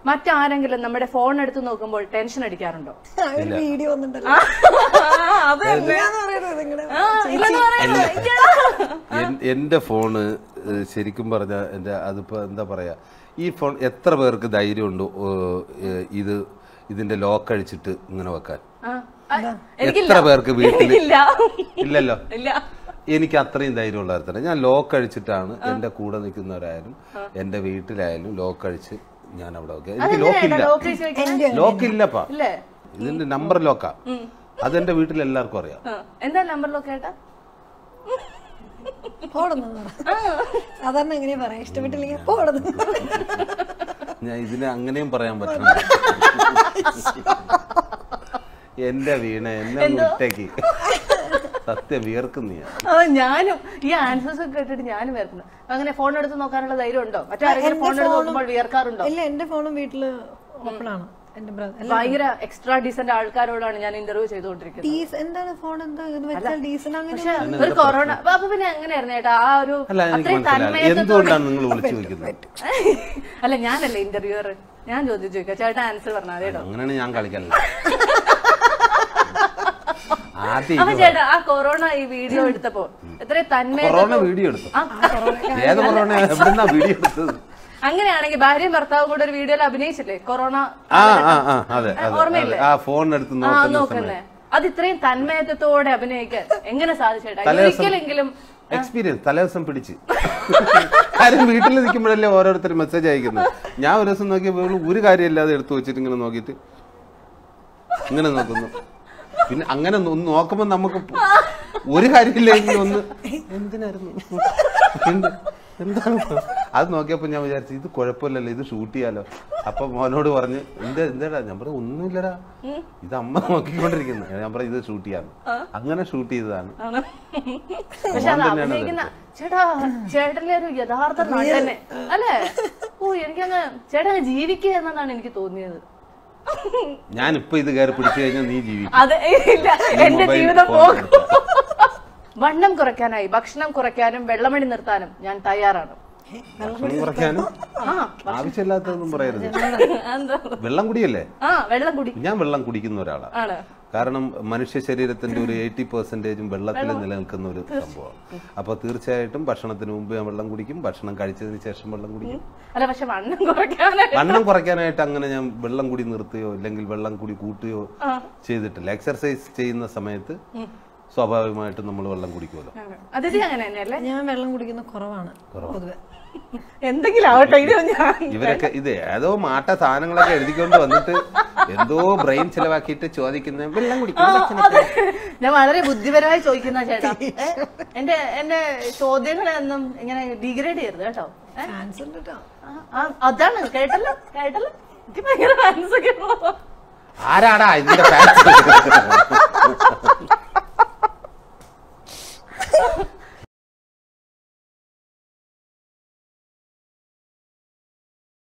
മറ്റാരെങ്കിലും നമ്മുടെ ഫോൺ എടുത്ത് നോക്കുമ്പോൾ ടെൻഷൻ അടിക്കാറുണ്ടോ ആ, ഒരു വീഡിയോ വന്നിട്ടല്ലോ അത് എന്താന്ന് പറയുന്നത് നിങ്ങളുടെ ആ, ഇല്ലെന്ന് പറയുന്നത്. അയ്യടാ. എൻ- എന്റെ ഫോണ് ഏഹ്, ശരിക്കും പറഞ്ഞ എന്റെ അതിപ്പോ എന്താ പറയാ ഈ ഫോൺ എത്ര പേർക്ക് ധൈര്യമുണ്ട് ഏഹ്, ഇത് ഇതിന്റെ ലോക്ക് അഴിച്ചിട്ട് ഇങ്ങനെ വെക്കാൻ ആ, ആ, എനിക്കില്ല എത്ര പേർക്ക് വീട്ടിൽ എനിക്കില്ല ഇല്ലല്ലോ ഇല്ല എനിക്ക് അത്രയും ധൈര്യമുള്ള ഒരുത്തനെ ഞാൻ ലോക്ക് അഴിച്ചിട്ടാണ് എന്റെ കൂടെ നിൽക്കുന്നവരായാലും എന്റെ വീട്ടിലായാലും ലോക്ക് അഴിച്ച് ഞാൻ അവിടെ വെക്കുക എനിക്ക് ലോക്കില്ല ലോക്ക് അഴിച്ച് വെക്കാൻ ലോക്കില്ലപ്പാ ഇല്ലേ ഇതിന്റെ നമ്പർ ലോക്കാ അതെന്റെ വീട്ടിൽ എല്ലാവർക്കും അറിയാം ആ, എന്താ നമ്പർ ലോക്ക് ഏട്ടാ പോടുന്നു സാധാരണ എങ്ങനെയാ പറയാ ഇഷ്ടപ്പെട്ടില്ലെങ്കിൽ പോടുന്നു ഞാൻ ഇതിനെ അങ്ങനെയും പറയാൻ പറ്റില്ല എന്റെ വീണ എന്നെ വിട്ടേക്ക് സത്യം വിയർക്കുന്ന ഞാൻ ആ, ഞാനും ഈ ആൻസേഴ്സ് ഒക്കെ കേട്ടിട്ട് ഞാനും വരുന്നു അങ്ങനെ ഫോൺ എടുത്ത് നോക്കാനുള്ള ധൈര്യം ഉണ്ടോ മറ്റാരെങ്കിലും ഫോൺ എടുത്ത് നോക്കുമ്പോൾ വിയർക്കാറുണ്ടോ ഇല്ല എന്റെ ഫോണും വീട്ടില് ഓപ്പൺ ആണ് എന്റെ ബ്രദർ ഭയങ്കര എക്സ്ട്രാ ഡീസന്റ് ആൾക്കാരോടാണ് ഞാൻ ഇന്റർവ്യൂ ചെയ്തുകൊണ്ടിരിക്കുന്നത് ഡീസ് എന്താണ് ഫോൺ എന്താ ഇത് വെച്ചാൽ ഡീസൻ അങ്ങനെ പക്ഷെ ഒരു കൊറോണ അപ്പൊ പിന്നെ എങ്ങനെയായിരുന്നു ചേട്ടാ ആ ഒരു അല്ല എനിക്ക് അത്രയും മനസ്സിലായി തന്മയത്തോടെ എന്തുകൊണ്ടാണ് നിങ്ങൾ വിളിച്ചു വെക്കുന്നത് അല്ല ഞാനല്ലേ ഇന്റർവ്യൂർ ഞാൻ ചോദിച്ചു ചോദിക്കാം ചേട്ടാ ആൻസർ പറഞ്ഞാൽ മതി കേട്ടോ അങ്ങനെയാണ് ഞാൻ കളിക്കല്ല ആദ്യം അപ്പൊ ചേട്ടാ ആ കൊറോണ ഈ വീഡിയോ എടുത്തപ്പോ എത്രയും തന്മയ കൊറോണ വീഡിയോ എടുത്തു ഏത് കൊറോണ എവിടുന്നാ വീഡിയോ എടുത്തത് അങ്ങനെയാണെങ്കിൽ ഭാര്യയും ഭർത്താവും കൂടെ ഒരു വീഡിയോയിൽ അഭിനയിച്ചില്ലേ കൊറോണ ആ ആ ആ അതെ അതെ ഓർമ്മയില്ലേ? അതെ. ആ ഫോൺ എടുത്ത് ആ നോക്കുന്ന നോക്കുന്നേ സമയം അത് ഇത്രയും തന്മയത്വത്തോടെ അഭിനയിക്കാൻ എങ്ങനെ സാധിച്ചേട്ടാ തലേദിവസം- ഒരിക്കലെങ്കിലും എക്സ്പീരിയൻസ് തലേദിവസം പിടിച്ച് കാര്യം വീട്ടിൽ നിൽക്കുമ്പോഴല്ലേ ഓരോരുത്തർ മെസ്സേജ് അയക്കുന്നത് ഞാൻ ഒരു ദിവസം നോക്കിയപ്പോൾ ഇവള് ഒരു കാര്യമില്ലാതെ എടുത്തു വെച്ചിട്ട് ഇങ്ങനെ നോക്കിയിട്ട് ഇങ്ങനെ നോക്കുന്നു പിന്നെ അങ്ങനെ ഒന്ന് നോക്കുമ്പോൾ നമുക്ക് ഒരു കാര്യമില്ലെങ്കിൽ ഒന്ന് എന്തിനായിരുന്നു എന്ത് എന്താണ് അത് നോക്കിയപ്പോൾ ഞാൻ വിചാരിച്ചു ഇത് കുഴപ്പമില്ലല്ലോ ഇത് ഷൂട്ട് ചെയ്യാലോ അപ്പൊ മോനോട് പറഞ്ഞ് എന്താ എന്താടാ ഞാൻ പറഞ്ഞു ഒന്നുമില്ലടാ ഇത് അമ്മ നോക്കിക്കൊണ്ടിരിക്കുന്നു ഞാൻ പറഞ്ഞു ഇത് ഷൂട്ട് ചെയ്യാന്ന് അങ്ങനെ ഷൂട്ട് ചെയ്തതാണ് ആണ്. പക്ഷെ അത് തന്നെയാണ് അഭിനയിക്കുന്ന ചേട്ടാ ചേട്ടന്റെ ഒരു യഥാർത്ഥ നടനെ അല്ലേ ഓ എനിക്കങ്ങ് ചേട്ടൻ അങ്ങ് ജീവിക്കുക എന്നതാണ് എനിക്ക് തോന്നിയത് ഞാൻ ഇപ്പൊ ഇത് കയറി പിടിച്ചു കഴിഞ്ഞാൽ നീ ജീവിക്കും അതെ ഇല്ല ഈ എന്റെ mobile ജീവിതം phone പോകും വണ്ണം കുറയ്ക്കാനായി ഭക്ഷണം കുറയ്ക്കാനും വെള്ളമണി നിർത്താനും ഞാൻ തയ്യാറാണ് ഭക്ഷണം കുറയ്ക്കാനും ആ ആവശ്യമില്ലാത്തതൊന്നും പറയരുത് എന്താ വെള്ളം കുടിയല്ലേ ആ വെള്ളം കുടി ഞാൻ വെള്ളം കുടിക്കുന്ന ഒരാളാണ് ആണ് കാരണം മനുഷ്യ ശരീരത്തിന്റെ ഒരു എയ്റ്റി പെർസെന്റേജും വെള്ളത്തിൽ നിലനിൽക്കുന്ന ഒരു സംഭവമാണ് അപ്പൊ തീർച്ചയായിട്ടും ഭക്ഷണത്തിന് മുമ്പ് ഞാൻ വെള്ളം കുടിക്കും ഭക്ഷണം കഴിച്ചതിന് ശേഷം വെള്ളം കുടിക്കും അല്ല പക്ഷെ വണ്ണം കുറയ്ക്കാനായി വണ്ണം കുറയ്ക്കാനായിട്ട് അങ്ങനെ ഞാൻ വെള്ളം കുടി നിർത്തുകയോ അല്ലെങ്കിൽ വെള്ളം കുടി കൂട്ടുകയോ ചെയ്തിട്ടില്ല എക്സർസൈസ് ചെയ്യുന്ന സമയത്ത് സ്വാഭാവികമായിട്ടും നമ്മൾ വെള്ളം കുടിക്കുമല്ലോ അതിഥി അങ്ങനെ തന്നെയല്ലേ ഞാൻ വെള്ളം കുടിക്കുന്ന കുറവാണ് പൊതുവെ എന്തെങ്കിലും ആവട്ടെ ഇത് ഞാൻ ഇവരൊക്കെ ഇത് ഏതോ മാട്ട സാധനങ്ങളൊക്കെ എഴുതിക്കൊണ്ട് വന്നിട്ട് എന്തോ ബ്രെയിൻ ചെലവാക്കിയിട്ട് ചോദിക്കുന്ന വെള്ളം ആ, കുടിക്കും അതെ. ഞാൻ വളരെ ബുദ്ധിപരമായി ചോദിക്കുന്ന ചേട്ടാ ഏ, എന്റെ എന്റെ ചോദ്യങ്ങളൊന്നും ഇങ്ങനെ ഡിഗ്രേഡ് ചെയ്യരുത് കേട്ടോ ഏ, ഫാൻസ് ഉണ്ട് കേട്ടോ ആ, ആ, അതാണ് കേട്ടല്ലോ കേട്ടല്ലോ എനിക്ക് ഭയങ്കര ഫാൻസ് ഒക്കെ ആരാടാ ഇതിന്റെ ഫാൻസ്